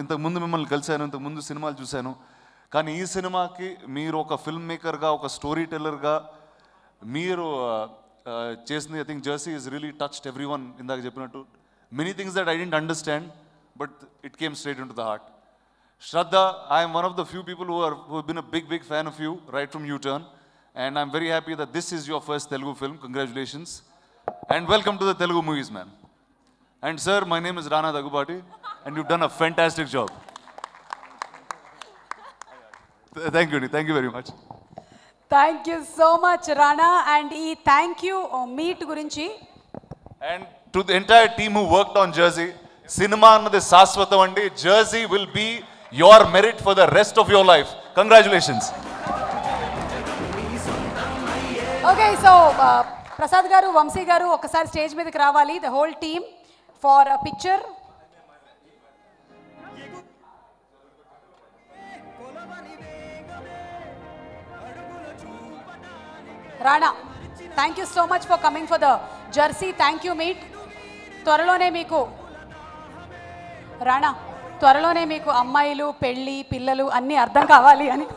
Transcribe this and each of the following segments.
ఇంతకు ముందు మిమ్మల్ని కలిశాను ఇంతకు ముందు సినిమాలు చూశాను కానీ ఈ సినిమాకి మీరు ఒక ఫిల్మ్ మేకర్గా ఒక స్టోరీ టెల్లర్గా మీరు ఆ, ఆ, చేసింది I think Jersey is really touched every one ఇందాక చెప్పినట్టు many things that I didn't understand but it came straight into the heart Shraddha, I am one of the few people who are who have been a big, big fan of you right from U-Turn, and I'm very happy that this is your first Telugu film. Congratulations, and welcome to the Telugu movies, man. And sir, my name is Rana Dagubati, and you've done a fantastic job. Th- Thank you, thank you very much. Thank you so much Rana and ఈ thank you meet గురించి And to the entire team who worked on Jersey, cinema అన్నది శాశ్వతం అండి Jersey will be your merit for the rest of your life. Congratulations. Okay so Prasad గారు వంశీ గారు ఒకసారి stage మీదకి రావాలి the whole team for a picture Rana thank you so much for coming for the Jersey thank you meet త్వరలోనే మీకు రాణా త్వరలోనే మీకు అమ్మాయిలు పెళ్ళి పిల్లలు అన్నీ అర్థం కావాలి అని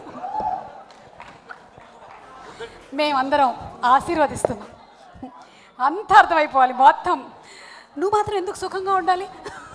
మేమందరం ఆశీర్వదిస్తున్నాం అంత అర్థమైపోవాలి మొత్తం నువ్వు మాత్రం ఎందుకు సుఖంగా ఉండాలి